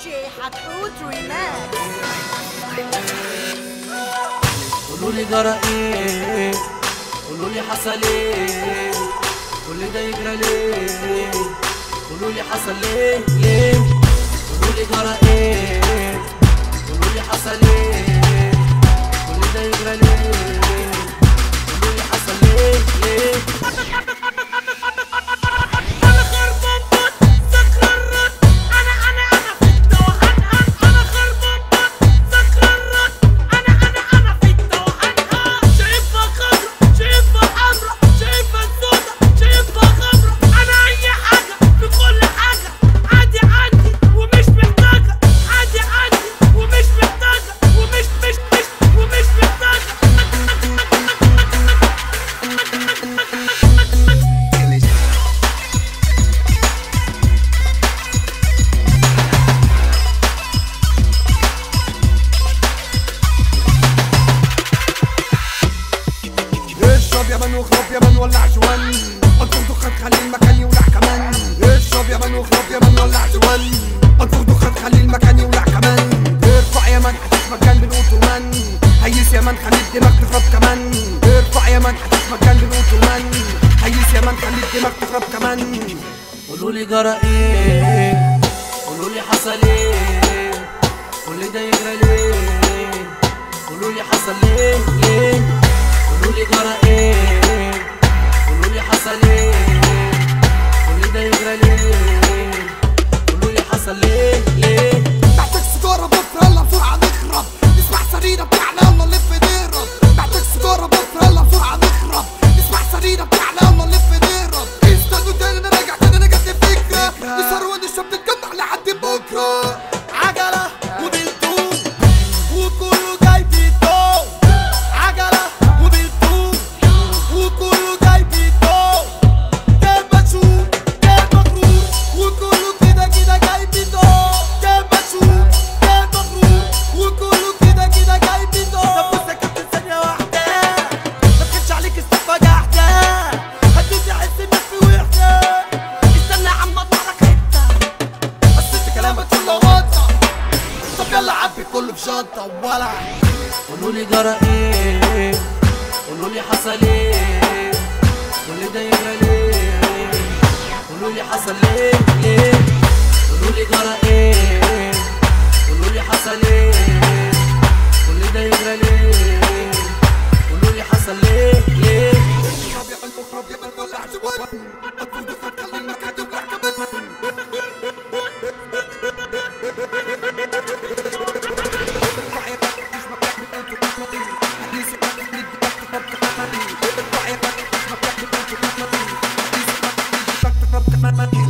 جي حتحوت ريماكس قولوا لي جرى ايه قولوا لي حصل ايه كل ده يجرى ليه قولوا لي حصل ليه ليه قولوا لي جرى ايه قولوا لي حصل ايه كل ده يجرى ليه قولوا لي حصل ليه ليه انا خربان بط ذكر الرد انا انا انا في التوهان انا خربان بط ذكر الرد انا انا انا في التوهان شايفها خضرا شايفها حمرا شايفها سودا شايفها خضرا انا اي حاجه في كل حاجه عادي عندي ومش محتاجه عادي عندي ومش محتاجه ومش مش مش ومش محتاجه اشرب يا من واخرب يا من ولع جوان اطفر دخان خلي المكان يولع كمان اشرب يا من واخرب يا من ولع جوان اطفر دخان خلي المكان يولع كمان ارفع يا من حدث مكان بالاوتومان هيس يا من خلي الدماغ تخرب كمان ارفع يا من حدث مكان بالاوتومان هيس يا من خلي الدماغ تخرب كمان قولوا لي جرى ايه قولوا لي حصل ايه كل ده يجرى ليه قولوا لي حصل ليه ليه قولوا لي جرى ايه قولوا لي حصل ايه كل ده يجرى ليه قولوا لي حصل ليه ليه محتاج سيجارة بكرة يلا بسرعة نخرب نسمع سريرة بتاعنا يلا نلف نهرب محتاج سيجارة بكرة يلا بسرعة نخرب نسمع سريرة بتاعنا يلا نلف نهرب استنوا تاني انا راجع تاني انا جات لي فكرة نسهر ونشرب نتجمع لحد بكرة عجلة وبالطوب وكله جاي بيطوب عجلة وبالطوب وكله جاي بيطوب كان مشهور كان مغرور وكله كده كده جاي بيطوب كان مشهور كان مغرور وكله كده كده جاي بيطوب طب بص يا كابتن ثانية واحدة ما تخش عليك استفى جحدة هتدي احس انك في وحدة استنى يا عم اطلع لك حتة بس انت كلامك كله واضحة طب يلا عبي كله في شنطة وولع قولوا لي جرى ايه قولوا لي حصل ايه كل ده يجرى ليه قولوا لي حصل ليه ليه قولوا لي جرى ايه قولوا لي حصل ايه كل ده يجرى ليه قولوا لي حصل ليه ليه اشرب يا من مخرب يا من ولع جوان اطفر دخان خلي المكان يولع كمان Thank you.